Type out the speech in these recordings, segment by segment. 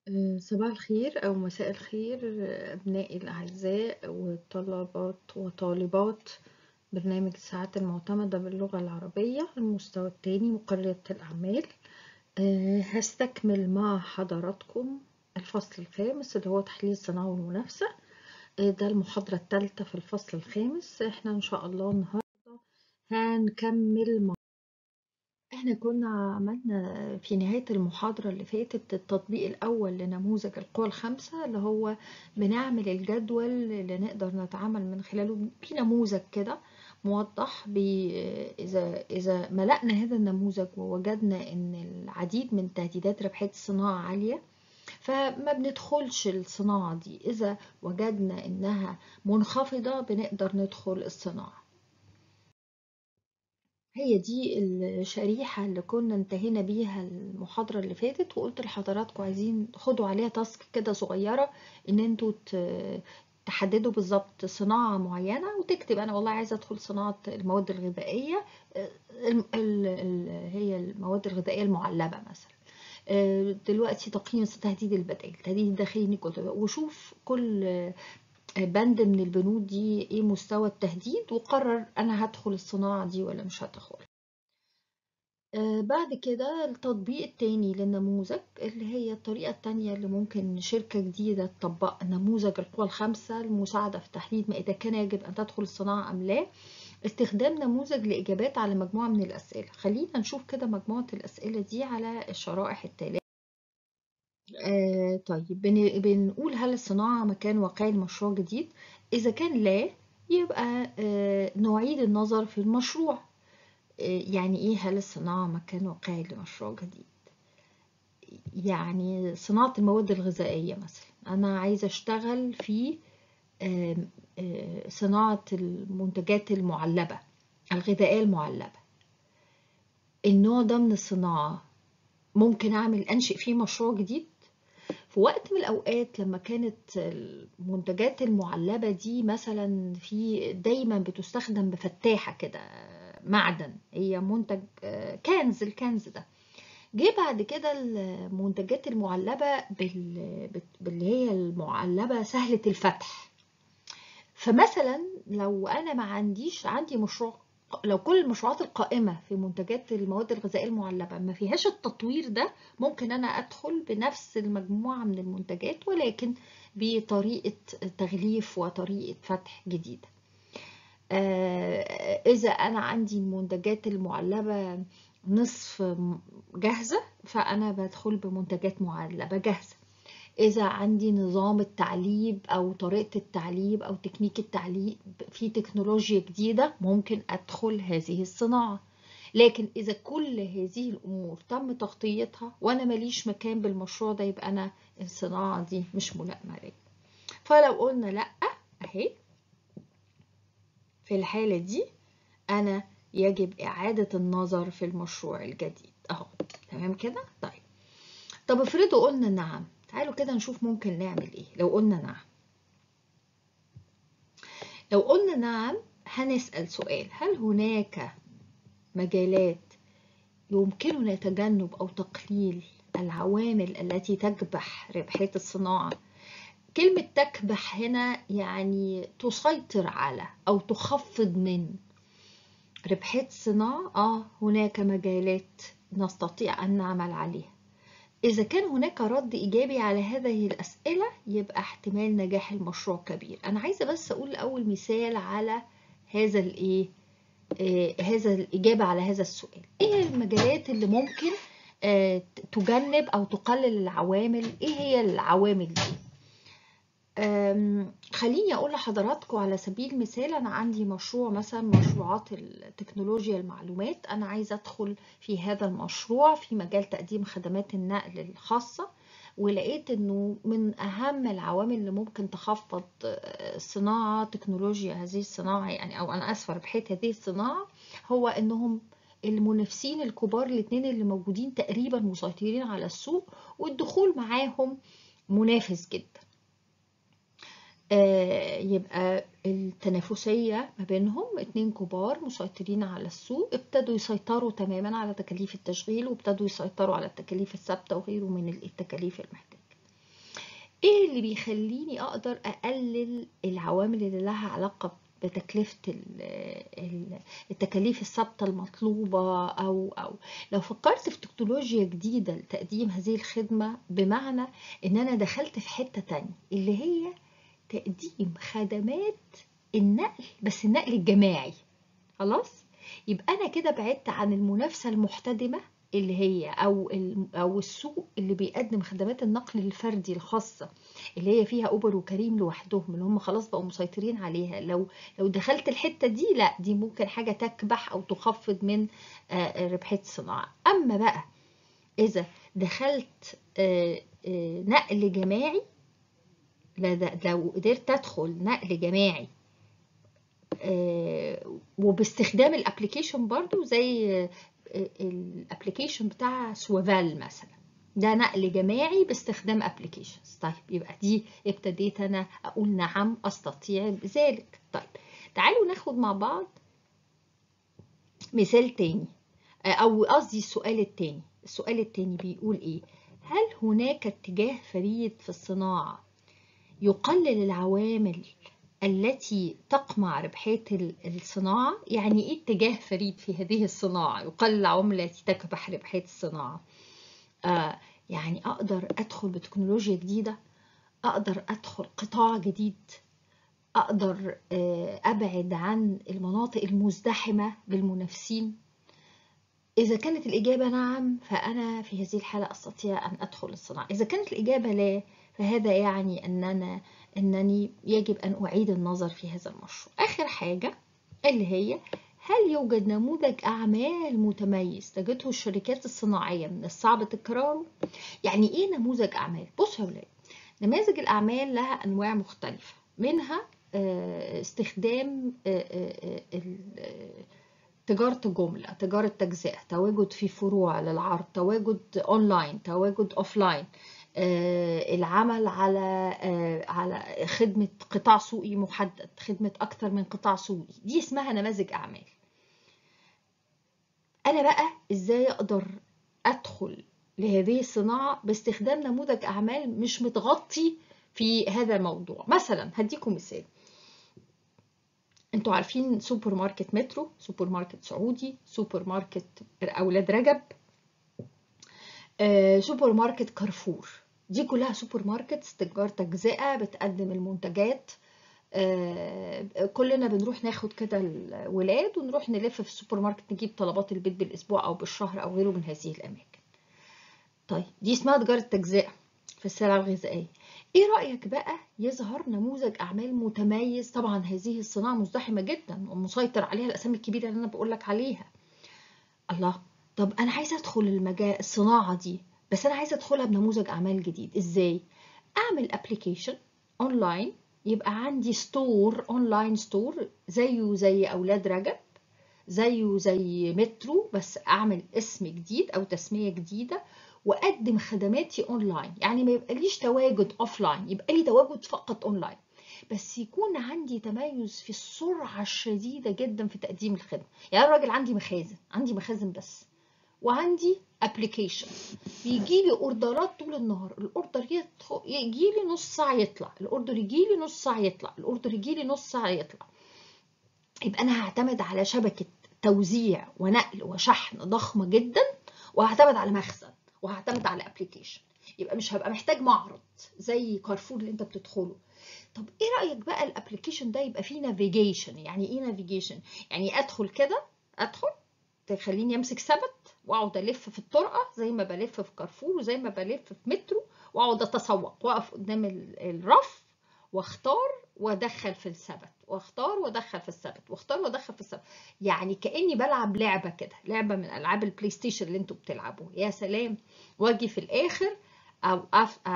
آه، صباح الخير أو مساء الخير آه، أبنائي الأعزاء وطلبات وطالبات برنامج الساعات المعتمدة باللغة العربية المستوى الثاني مقررة الأعمال آه، هستكمل مع حضراتكم الفصل الخامس اللي هو تحليل الصناعة والمنافسة ده المحاضرة الثالثة في الفصل الخامس احنا إن شاء الله النهاردة هنكمل مع احنا كنا عملنا في نهاية المحاضرة اللي فاتت التطبيق الأول لنموذج القوى الخمسة اللي هو بنعمل الجدول اللي نقدر نتعامل من خلاله في نموذج كده موضح إذا إذا ملأنا هذا النموذج ووجدنا إن العديد من تهديدات ربحية الصناعة عالية فما بندخلش الصناعة دي إذا وجدنا إنها منخفضة بنقدر ندخل الصناعة هي دي الشريحة اللي كنا انتهينا بيها المحاضرة اللي فاتت وقلت لحضراتكم عايزين خدوا عليها تاسك كده صغيرة ان انتوا تحددوا بالظبط صناعة معينة وتكتب انا والله عايزة ادخل صناعة المواد الغذائية هي المواد الغذائية المعلبة مثلا دلوقتي تقييم تهديد البدائل تهديد الداخلي وشوف كل بند من البنود دي ايه مستوى التهديد وقرر انا هدخل الصناعة دي ولا مش هدخل آه بعد كده التطبيق التاني للنموذج اللي هي الطريقة التانية اللي ممكن شركة جديدة تطبق نموذج القوى الخمسة المساعدة في تحديد ما إذا كان يجب أن تدخل الصناعة أم لا استخدام نموذج لإجابات على مجموعة من الأسئلة خلينا نشوف كده مجموعة الأسئلة دي على الشرائح التالية آه طيب بن بنقول هل الصناعة مكان واقعي لمشروع جديد؟ إذا كان لا يبقى آه نعيد النظر في المشروع آه يعني إيه هل الصناعة مكان واقعي لمشروع جديد؟ يعني صناعة المواد الغذائية مثلا أنا عايزة أشتغل في صناعة المنتجات المعلبة الغذائية المعلبة النوع ده من الصناعة ممكن أعمل أنشئ فيه مشروع جديد في وقت من الأوقات لما كانت المنتجات المعلبة دي مثلا في دايما بتستخدم بفتاحة كده معدن هي منتج كنز الكنز ده جه بعد كده المنتجات المعلبة باللي هي المعلبة سهلة الفتح فمثلا لو أنا ما عنديش عندي مشروع لو كل المشروعات القائمة في منتجات المواد الغذائية المعلبة ما فيهاش التطوير ده ممكن أنا أدخل بنفس المجموعة من المنتجات ولكن بطريقة تغليف وطريقة فتح جديدة إذا أنا عندي المنتجات المعلبة نصف جاهزة فأنا بدخل بمنتجات معلبة جاهزة إذا عندي نظام التعليب أو طريقة التعليب أو تكنيك التعليب في تكنولوجيا جديدة ممكن أدخل هذه الصناعة لكن إذا كل هذه الأمور تم تغطيتها وأنا ماليش مكان بالمشروع ده يبقى أنا الصناعة دي مش ملائمة ليا فلو قلنا لأ أهي في الحالة دي أنا يجب إعادة النظر في المشروع الجديد أهو تمام كده؟ طيب طب افرضوا قلنا نعم تعالوا كده نشوف ممكن نعمل ايه لو قلنا نعم لو قلنا نعم هنسأل سؤال هل هناك مجالات يمكننا تجنب أو تقليل العوامل التي تكبح ربحية الصناعة كلمة تكبح هنا يعني تسيطر على أو تخفض من ربحية الصناعة آه هناك مجالات نستطيع أن نعمل عليها إذا كان هناك رد إيجابي على هذه الأسئلة يبقى احتمال نجاح المشروع كبير أنا عايزة بس أقول أول مثال على هذا الإيه آه هذا الإجابة على هذا السؤال إيه المجالات اللي ممكن آه تجنب أو تقلل العوامل إيه هي العوامل دي خليني أقول لحضراتكم على سبيل المثال أنا عندي مشروع مثلا مشروعات التكنولوجيا المعلومات أنا عايزة أدخل في هذا المشروع في مجال تقديم خدمات النقل الخاصة ولقيت أنه من أهم العوامل اللي ممكن تخفض صناعة تكنولوجيا هذه الصناعة يعني أو أنا أسفة ربحية هذه الصناعة هو أنهم المنافسين الكبار الاثنين اللي موجودين تقريبا مسيطرين على السوق والدخول معاهم منافس جدا يبقى التنافسية ما بينهم اتنين كبار مسيطرين على السوق ابتدوا يسيطروا تماما على تكاليف التشغيل وابتدوا يسيطروا على التكاليف الثابتة وغيره من التكاليف المحتاجة ايه اللي بيخليني اقدر اقلل العوامل اللي لها علاقة بتكلفة التكاليف الثابتة المطلوبة أو أو لو فكرت في تكنولوجيا جديدة لتقديم هذه الخدمة بمعنى إن أنا دخلت في حتة تانية اللي هي تقديم خدمات النقل بس النقل الجماعي خلاص يبقى أنا كده بعدت عن المنافسة المحتدمة اللي هي او او السوق اللي بيقدم خدمات النقل الفردي الخاصه اللي هي فيها اوبر وكريم لوحدهم اللي هم خلاص بقوا مسيطرين عليها لو لو دخلت الحته دي لا دي ممكن حاجه تكبح او تخفض من ربحيه الصناعه اما بقى اذا دخلت نقل جماعي لو قدرت ادخل نقل جماعي وباستخدام الابلكيشن برضو زي الابلكيشن بتاع سوافال مثلا ده نقل جماعي باستخدام ابلكيشنز طيب يبقى دي ابتديت انا اقول نعم استطيع ذلك طيب تعالوا ناخد مع بعض مثال تاني او قصدي السؤال التاني السؤال التاني بيقول ايه هل هناك اتجاه فريد في الصناعة يقلل العوامل التي تقمع ربحية الصناعة يعني إيه اتجاه فريد في هذه الصناعة يقلل العوامل التي تكبح ربحية الصناعة آه يعني أقدر أدخل بتكنولوجيا جديدة أقدر أدخل قطاع جديد أقدر آه أبعد عن المناطق المزدحمة بالمنافسين إذا كانت الإجابة نعم فأنا في هذه الحالة أستطيع أن أدخل الصناعة إذا كانت الإجابة لا فهذا يعني أننا أنني يجب أن أعيد النظر في هذا المشروع آخر حاجة اللي هي هل يوجد نموذج أعمال متميز تجده الشركات الصناعية من الصعب تكراره؟ يعني إيه نموذج أعمال؟ بصوا يا ولاد نماذج الأعمال لها أنواع مختلفة منها استخدام تجارة جملة تجارة تجزئة تواجد في فروع للعرض تواجد أونلاين تواجد أوفلاين العمل على على خدمة قطاع سوقي محدد خدمة أكثر من قطاع سوقي دي اسمها نماذج أعمال أنا بقى إزاي أقدر أدخل لهذه الصناعة باستخدام نموذج أعمال مش متغطي في هذا الموضوع مثلا هديكم مثال انتوا عارفين سوبر ماركت مترو سوبر ماركت سعودي سوبر ماركت أولاد رجب آه، سوبر ماركت كارفور دي كلها سوبر ماركتس تجار تجزئة بتقدم المنتجات آه، كلنا بنروح ناخد كده الولاد ونروح نلف في السوبر ماركت نجيب طلبات البيت بالأسبوع أو بالشهر أو غيره من هذه الأماكن طيب دي اسمها تجارة تجزئة في السلع الغذائية ايه رأيك بقى يظهر نموذج أعمال متميز طبعا هذه الصناعة مزدحمة جدا ومسيطر عليها الأسامي الكبيرة اللي أنا بقولك عليها الله طب أنا عايزة أدخل المجال الصناعة دي بس أنا عايزة أدخلها بنموذج أعمال جديد إزاي؟ أعمل أبليكيشن أونلاين يبقى عندي ستور أونلاين ستور زيه زي أولاد رجب زيه زي مترو بس أعمل اسم جديد أو تسمية جديدة واقدم خدماتي اونلاين يعني ما يبقاليش تواجد اوفلاين يبقى لي تواجد فقط اونلاين بس يكون عندي تميز في السرعه الشديده جدا في تقديم الخدمه يعني الراجل عندي مخازن عندي مخازن بس وعندي ابلكيشن بيجي لي اوردرات طول النهار الاوردر يجي لي نص ساعه يطلع الاوردر يجي لي نص ساعه يطلع الاوردر يجي لي نص ساعه يطلع يبقى انا هعتمد على شبكه توزيع ونقل وشحن ضخمه جدا وهعتمد على مخزن وهعتمد على ابلكيشن يبقى مش هبقى محتاج معرض زي كارفور اللي انت بتدخله طب ايه رايك بقى الابلكيشن ده يبقى فيه نافيجيشن يعني ايه نافيجيشن يعني ادخل كده ادخل تخليني امسك سبت واقعد الف في الطرقه زي ما بلف في كارفور وزي ما بلف في مترو واقعد اتسوق واقف قدام الرف واختار وادخل في السبت واختار وادخل في السبت واختار وادخل في السبت يعني كاني بلعب لعبه كده لعبه من العاب البلاي ستيشن اللي انتوا بتلعبوها يا سلام واجي في الاخر او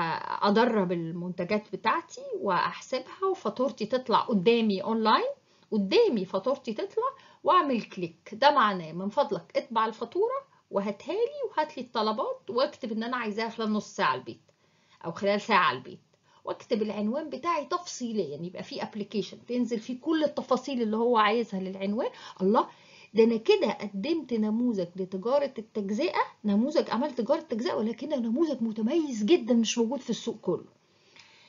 ادرب المنتجات بتاعتي واحسبها وفاتورتي تطلع قدامي اونلاين قدامي فاتورتي تطلع واعمل كليك ده معناه من فضلك اطبع الفاتوره وهاتها لي وهات لي الطلبات واكتب ان انا عايزاها خلال نص ساعه البيت او خلال ساعه البيت واكتب العنوان بتاعي تفصيليا يعني يبقى في ابلكيشن تنزل فيه كل التفاصيل اللي هو عايزها للعنوان الله ده انا كده قدمت نموذج لتجاره التجزئه نموذج اعمال تجاره التجزئه ولكنه نموذج متميز جدا مش موجود في السوق كله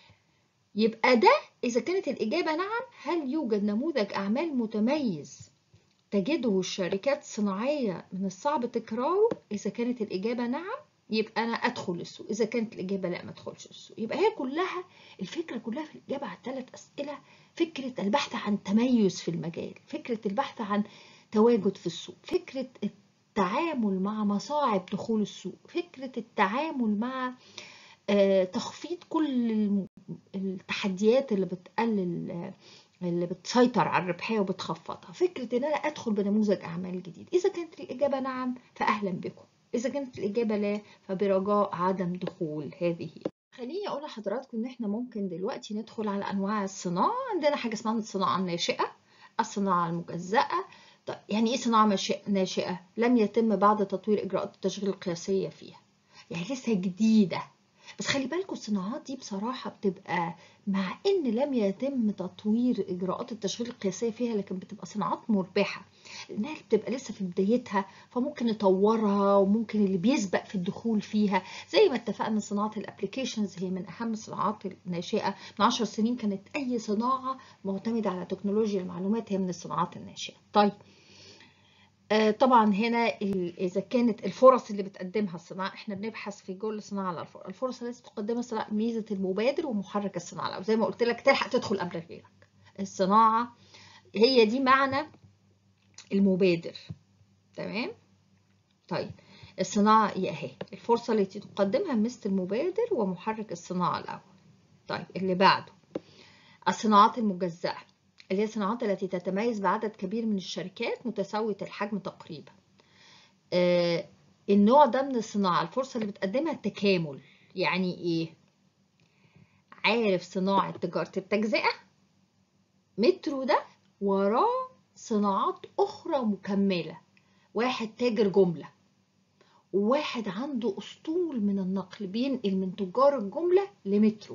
يبقى ده إذا كانت الإجابة نعم هل يوجد نموذج أعمال متميز تجده الشركات الصناعية من الصعب تكراره إذا كانت الإجابة نعم يبقى أنا أدخل السوق إذا كانت الإجابة لا ما أدخلش السوق يبقى هي كلها الفكرة كلها في الإجابة على الثلاث أسئلة فكرة البحث عن تميز في المجال فكرة البحث عن تواجد في السوق فكرة التعامل مع مصاعب دخول السوق فكرة التعامل مع تخفيض كل التحديات اللي بتقلل اللي بتسيطر على الربحية وبتخفضها فكرة ان انا ادخل بنموذج اعمال جديد اذا كانت الاجابة نعم فاهلا بكم اذا كانت الاجابة لا فبرجاء عدم دخول هذه خليني اقول لحضراتكم ان احنا ممكن دلوقتي ندخل على انواع الصناعة عندنا حاجة اسمها الصناعة الناشئة الصناعة المجزأة طيب يعني ايه صناعة ناشئة لم يتم بعد تطوير اجراءات التشغيل القياسية فيها يعني لسه جديدة بس خلي بالكم الصناعات دي بصراحة بتبقى مع إن لم يتم تطوير إجراءات التشغيل القياسية فيها لكن بتبقى صناعات مربحة لأنها بتبقى لسه في بدايتها فممكن نطورها وممكن اللي بيسبق في الدخول فيها زي ما اتفقنا صناعة الابليكيشنز هي من أهم الصناعات الناشئة من 10 سنين كانت أي صناعة معتمدة على تكنولوجيا المعلومات هي من الصناعات الناشئة طيب طبعا هنا اذا كانت الفرص اللي بتقدمها الصناعه احنا بنبحث في جول الصناعه على الفرص الفرص التي تقدمها الصناعه ميزه المبادر ومحرك الصناعه او زي ما قلت لك تلحق تدخل قبل غيرك الصناعه هي دي معنى المبادر تمام طيب الصناعه هي اهي الفرصه التي تقدمها مثل المبادر ومحرك الصناعه الاول طيب اللي بعده الصناعات المجزأة اللي هي الصناعات التي تتميز بعدد كبير من الشركات متساوية الحجم تقريبا آه النوع ده من الصناعة الفرصة اللي بتقدمها التكامل يعني ايه عارف صناعة تجارة التجزئة مترو ده وراه صناعات أخرى مكملة واحد تاجر جملة وواحد عنده أسطول من النقل بينقل من تجار الجملة لمترو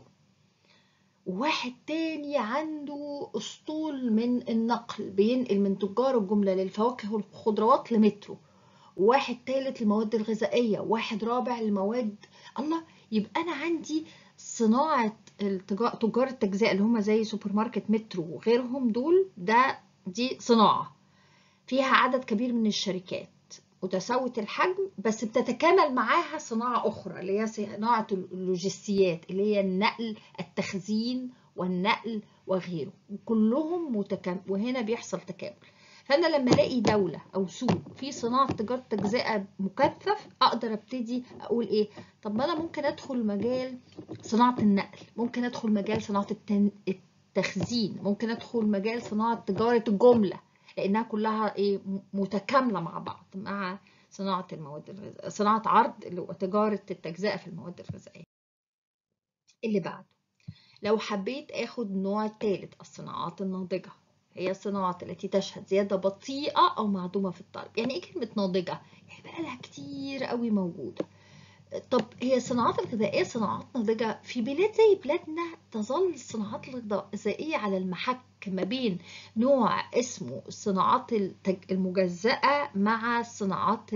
وواحد تاني عنده اسطول من النقل بينقل من تجار الجملة للفواكه والخضروات لمترو وواحد تالت المواد الغذائية واحد رابع المواد الله يبقى أنا عندي صناعة تجار التجزئة اللي هم زي سوبر ماركت مترو وغيرهم دول ده دي صناعة فيها عدد كبير من الشركات متساوية الحجم بس بتتكامل معاها صناعة أخرى اللي هي صناعة اللوجستيات اللي هي النقل التخزين والنقل وغيره وكلهم متكامل وهنا بيحصل تكامل فأنا لما ألاقي دولة أو سوق في صناعة تجارة تجزئة مكثف أقدر أبتدي أقول إيه طب ما أنا ممكن أدخل مجال صناعة النقل ممكن أدخل مجال صناعة التخزين ممكن أدخل مجال صناعة تجارة الجملة لانها كلها ايه متكامله مع بعض مع صناعه المواد الغذائيه صناعه عرض اللي هو تجاره التجزئه في المواد الغذائيه اللي بعده لو حبيت اخد النوع الثالث الصناعات الناضجه هي الصناعات التي تشهد زياده بطيئه او معدومه في الطلب يعني ايه كلمه ناضجه يعني بقى لها كتير قوي موجوده طب هي الصناعات الغذائية صناعات ناضجة في بلاد زي بلادنا تظل الصناعات الغذائية على المحك ما بين نوع اسمه الصناعات المجزأة مع الصناعات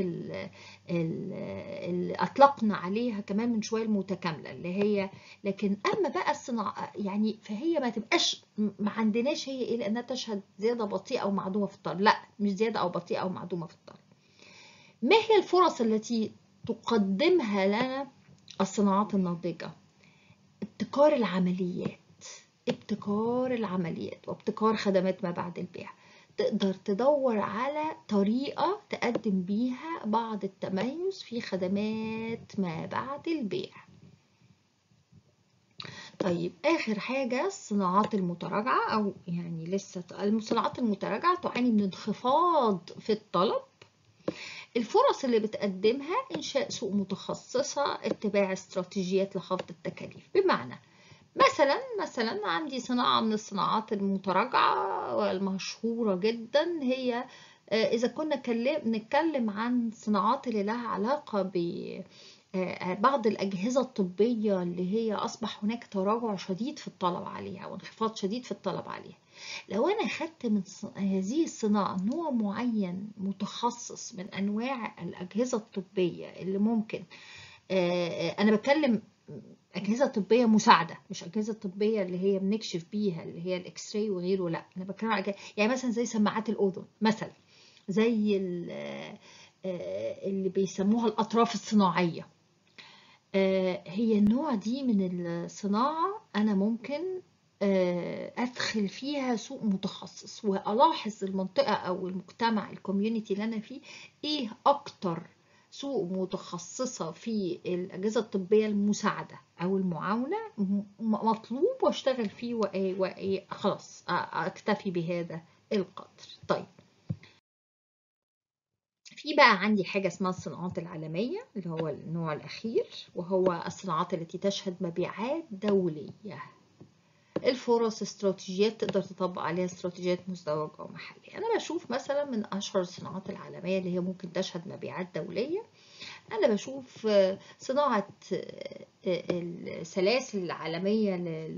اللي أطلقنا عليها كمان من شوية المتكاملة اللي هي لكن أما بقى الصناعة يعني فهي ما تبقاش ما عندناش هي إيه لأنها تشهد زيادة بطيئة أو معدومة في الطلب لا مش زيادة أو بطيئة أو معدومة في الطلب ما هي الفرص التي تقدمها لنا الصناعات الناضجة ابتكار العمليات ابتكار العمليات وابتكار خدمات ما بعد البيع تقدر تدور على طريقة تقدم بيها بعض التميز في خدمات ما بعد البيع طيب آخر حاجة الصناعات المتراجعة أو يعني لسه الصناعات المتراجعة تعاني من انخفاض في الطلب الفرص اللي بتقدمها إنشاء سوق متخصصة اتباع استراتيجيات لخفض التكاليف بمعنى مثلا مثلا عندي صناعة من الصناعات المتراجعة والمشهورة جدا هي إذا كنا نتكلم عن صناعات اللي لها علاقة ب بعض الأجهزة الطبية اللي هي أصبح هناك تراجع شديد في الطلب عليها وانخفاض شديد في الطلب عليها لو أنا خدت من هذه الصناعة نوع معين متخصص من أنواع الأجهزة الطبية اللي ممكن أنا بتكلم اجهزه طبيه مساعده مش اجهزه طبيه اللي هي بنكشف بيها اللي هي الاكس راي وغيره لا انا بتكلم على يعني مثلا زي سماعات الاذن مثلا زي اللي بيسموها الاطراف الصناعيه هي النوع دي من الصناعه انا ممكن ادخل فيها سوق متخصص والاحظ المنطقه او المجتمع الكوميونتي اللي انا فيه ايه اكتر سوق متخصصة في الأجهزة الطبية المساعدة أو المعاونة مطلوب واشتغل فيه وخلاص أكتفي بهذا القدر طيب في بقى عندي حاجة اسمها الصناعات العالمية اللي هو النوع الأخير وهو الصناعات التي تشهد مبيعات دولية الفرص استراتيجيات تقدر تطبق عليها استراتيجيات مزدوجة ومحلية أنا بشوف مثلا من أشهر الصناعات العالمية اللي هي ممكن تشهد مبيعات دولية أنا بشوف صناعة السلاسل العالمية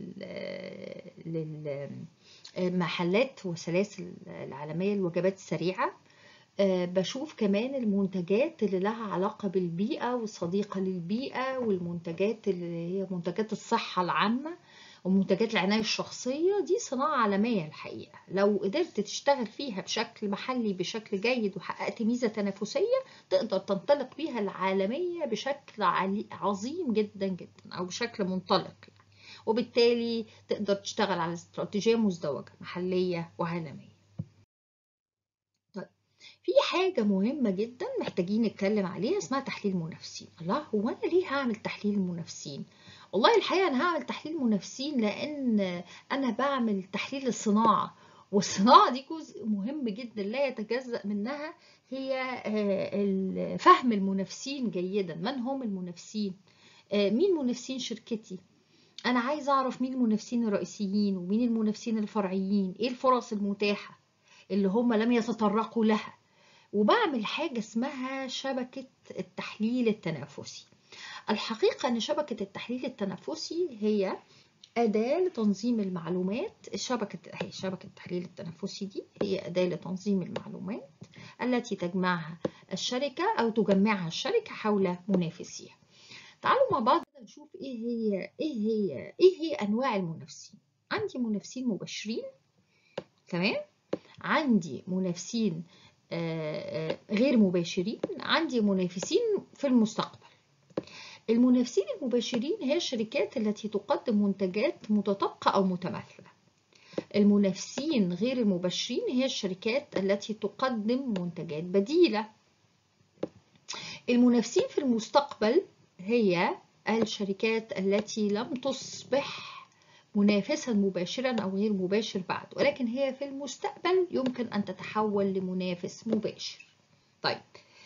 للمحلات والسلاسل العالمية للوجبات السريعة بشوف كمان المنتجات اللي لها علاقة بالبيئة والصديقة للبيئة والمنتجات اللي هي منتجات الصحة العامة ومنتجات العناية الشخصية دي صناعة عالمية الحقيقة لو قدرت تشتغل فيها بشكل محلي بشكل جيد وحققت ميزة تنافسية تقدر تنطلق بيها العالمية بشكل عظيم جدا جدا أو بشكل منطلق يعني. وبالتالي تقدر تشتغل على استراتيجية مزدوجة محلية وعالمية طيب في حاجة مهمة جدا محتاجين نتكلم عليها اسمها تحليل منافسين الله هو أنا ليه هعمل تحليل منافسين والله الحقيقة أنا هعمل تحليل منافسين لأن أنا بعمل تحليل الصناعة والصناعة دي جزء مهم جدا لا يتجزأ منها هي فهم المنافسين جيدا من هم المنافسين مين منافسين شركتي أنا عايز أعرف مين المنافسين الرئيسيين ومين المنافسين الفرعيين إيه الفرص المتاحة اللي هم لم يتطرقوا لها وبعمل حاجة اسمها شبكة التحليل التنافسي الحقيقة أن شبكة التحليل التنافسي هي أداة لتنظيم المعلومات شبكة هي شبكة التحليل التنافسي دي هي أداة لتنظيم المعلومات التي تجمعها الشركة أو تجمعها الشركة حول منافسيها تعالوا مع بعض نشوف إيه هي إيه هي إيه هي أنواع المنافسين عندي منافسين مباشرين تمام عندي منافسين غير مباشرين عندي منافسين في المستقبل المنافسين المباشرين هي الشركات التي تقدم منتجات متطابقة أو متماثلة المنافسين غير المباشرين هي الشركات التي تقدم منتجات بديلة المنافسين في المستقبل هي الشركات التي لم تصبح منافسا مباشرا أو غير مباشر بعد ولكن هي في المستقبل يمكن أن تتحول لمنافس مباشر طيب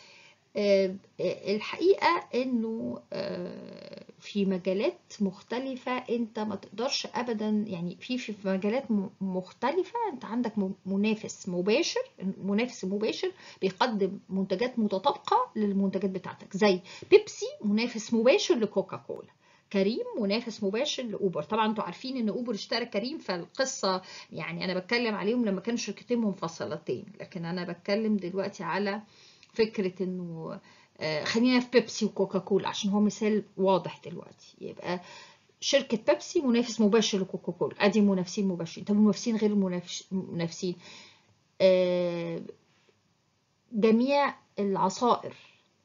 الحقيقة انه في مجالات مختلفة انت ما تقدرش ابدا يعني في في مجالات مختلفة انت عندك منافس مباشر منافس مباشر بيقدم منتجات متطابقة للمنتجات بتاعتك زي بيبسي منافس مباشر لكوكا كولا كريم منافس مباشر لاوبر طبعا انتوا عارفين ان اوبر اشترى كريم فالقصه يعني انا بتكلم عليهم لما كانوا شركتين منفصلتين لكن انا بتكلم دلوقتي على فكرة انه خلينا في بيبسي وكوكا كولا عشان هو مثال واضح دلوقتي يبقى شركة بيبسي منافس مباشر لكوكا كولا ادي منافسين مباشرين طب المنافسين غير المنافسين جميع العصائر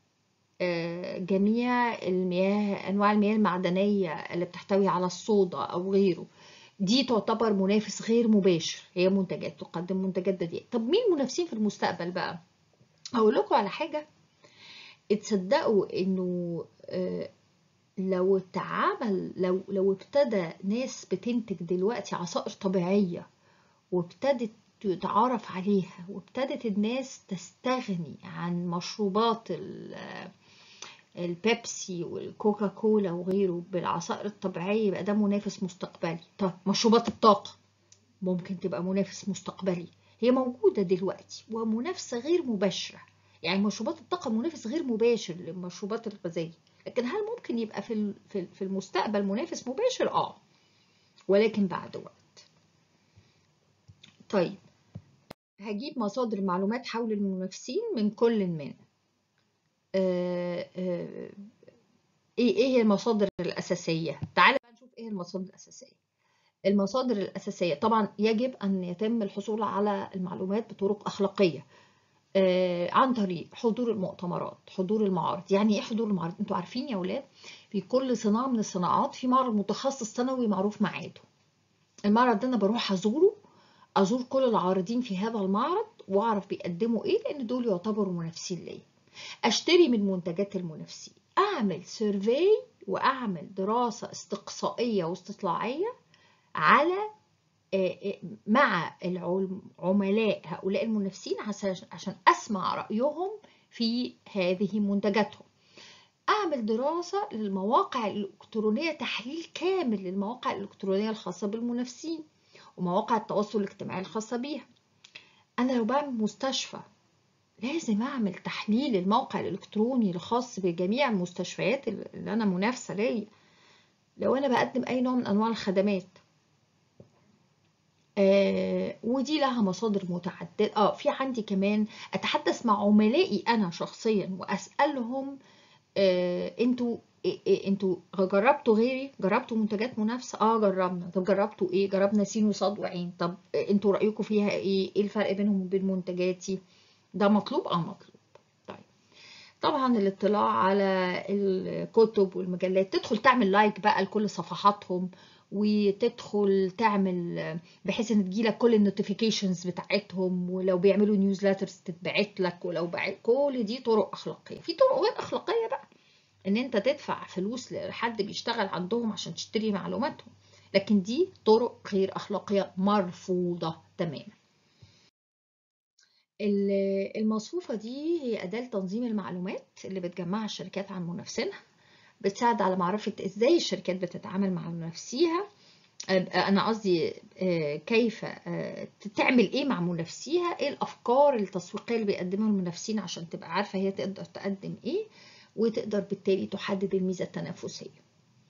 جميع المياه انواع المياه المعدنية اللي بتحتوي على الصودا او غيره دي تعتبر منافس غير مباشر هي منتجات تقدم منتجات بديلة طب مين منافسين في المستقبل بقى اقول لكم على حاجه تصدقوا انه لو اتعامل لو لو ابتدى ناس بتنتج دلوقتي عصائر طبيعيه وابتدت تتعارف عليها وابتدت الناس تستغني عن مشروبات البيبسي والكوكا كولا وغيره بالعصائر الطبيعيه يبقى ده منافس مستقبلي طب مشروبات الطاقه ممكن تبقى منافس مستقبلي هي موجودة دلوقتي ومنافسة غير مباشرة يعني مشروبات الطاقة منافس غير مباشر للمشروبات الغازية لكن هل ممكن يبقى في في المستقبل منافس مباشر؟ اه ولكن بعد وقت طيب هجيب مصادر معلومات حول المنافسين من كل من آه آه ايه ايه هي المصادر الاساسيه تعالى بقى نشوف ايه المصادر الاساسيه المصادر الاساسيه طبعا يجب ان يتم الحصول على المعلومات بطرق اخلاقيه آه عن طريق حضور المؤتمرات حضور المعارض يعني ايه حضور المعارض انتوا عارفين يا اولاد في كل صناعه من الصناعات في معرض متخصص سنوي معروف ميعاده المعرض ده انا بروح ازوره ازور كل العارضين في هذا المعرض واعرف بيقدموا ايه لان دول يعتبروا منافسين ليا اشتري من منتجات المنافسين اعمل سيرفي واعمل دراسه استقصائيه واستطلاعيه على مع العملاء هؤلاء المنافسين عشان اسمع رايهم في هذه منتجاتهم اعمل دراسه للمواقع الالكترونيه تحليل كامل للمواقع الالكترونيه الخاصه بالمنافسين ومواقع التواصل الاجتماعي الخاصه بيها انا لو بعمل مستشفى لازم اعمل تحليل الموقع الالكتروني الخاص بجميع المستشفيات اللي انا منافسه ليا لو انا بقدم اي نوع من انواع الخدمات آه ودي لها مصادر متعدده اه في عندي كمان اتحدث مع عملائي انا شخصيا واسالهم آه انتوا إيه إيه انتوا جربتوا غيري جربتوا منتجات منافسه اه جربنا طب جربتوا ايه جربنا سين وصاد وعين طب انتوا رايكم فيها ايه ايه الفرق بينهم وبين منتجاتي ده مطلوب اه مطلوب طيب طبعا الاطلاع على الكتب والمجلات تدخل تعمل لايك بقى لكل صفحاتهم وتدخل تعمل بحيث ان تجيلك كل النوتيفيكيشنز بتاعتهم ولو بيعملوا نيوزليترز تتبعت لك ولو بعت كل دي طرق اخلاقيه في طرق غير اخلاقيه بقى ان انت تدفع فلوس لحد بيشتغل عندهم عشان تشتري معلوماتهم لكن دي طرق غير اخلاقيه مرفوضه تماما المصفوفة دي هي أداة لتنظيم المعلومات اللي بتجمعها الشركات عن منافسينها بتساعد على معرفة إزاي الشركات بتتعامل مع منافسيها أنا قصدي كيف تعمل إيه مع منافسيها إيه الأفكار التسويقية اللي بيقدمها المنافسين عشان تبقى عارفة هي تقدر تقدم إيه وتقدر بالتالي تحدد الميزة التنافسية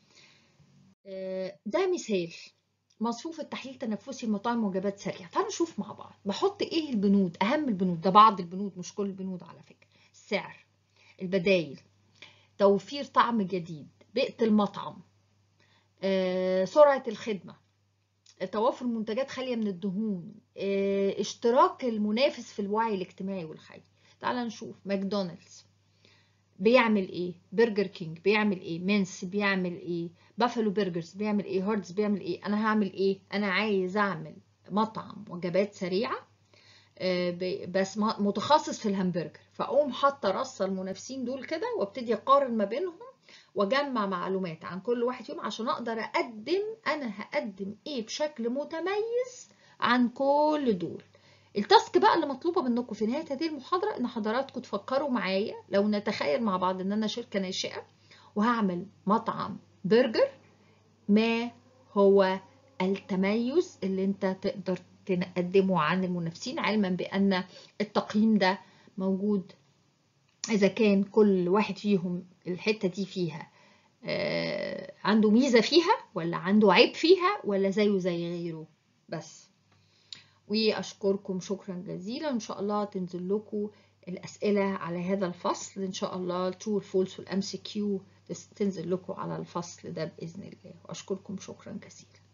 ده مثال مصفوفة تحليل تنفسي المطاعم وجبات سريعة تعالوا نشوف مع بعض بحط ايه البنود اهم البنود ده بعض البنود مش كل البنود على فكرة السعر البدايل توفير طعم جديد بيئة المطعم آه، سرعة الخدمة توافر منتجات خالية من الدهون آه، اشتراك المنافس في الوعي الاجتماعي والخيري تعال نشوف ماكدونالدز بيعمل ايه برجر كينج بيعمل ايه مينس بيعمل ايه بافلو برجرز بيعمل ايه هاردز بيعمل ايه انا هعمل ايه انا عايز اعمل مطعم وجبات سريعه بس متخصص في الهمبرجر فاقوم حاطه رصه المنافسين دول كده وابتدي اقارن ما بينهم واجمع معلومات عن كل واحد فيهم عشان اقدر اقدم انا هقدم ايه بشكل متميز عن كل دول التاسك بقى اللي مطلوبه منكم في نهايه هذه المحاضره ان حضراتكم تفكروا معايا لو نتخيل مع بعض ان انا شركه ناشئه وهعمل مطعم برجر ما هو التميز اللي انت تقدر تقدمه عن المنافسين علما بان التقييم ده موجود اذا كان كل واحد فيهم الحته دي فيها آه عنده ميزه فيها ولا عنده عيب فيها ولا زيه زي غيره بس واشكركم شكرا جزيلا ان شاء الله تنزل لكم الاسئله على هذا الفصل ان شاء الله الترو والفولس والام سي كيو تنزل لكم على الفصل ده باذن الله واشكركم شكرا جزيلا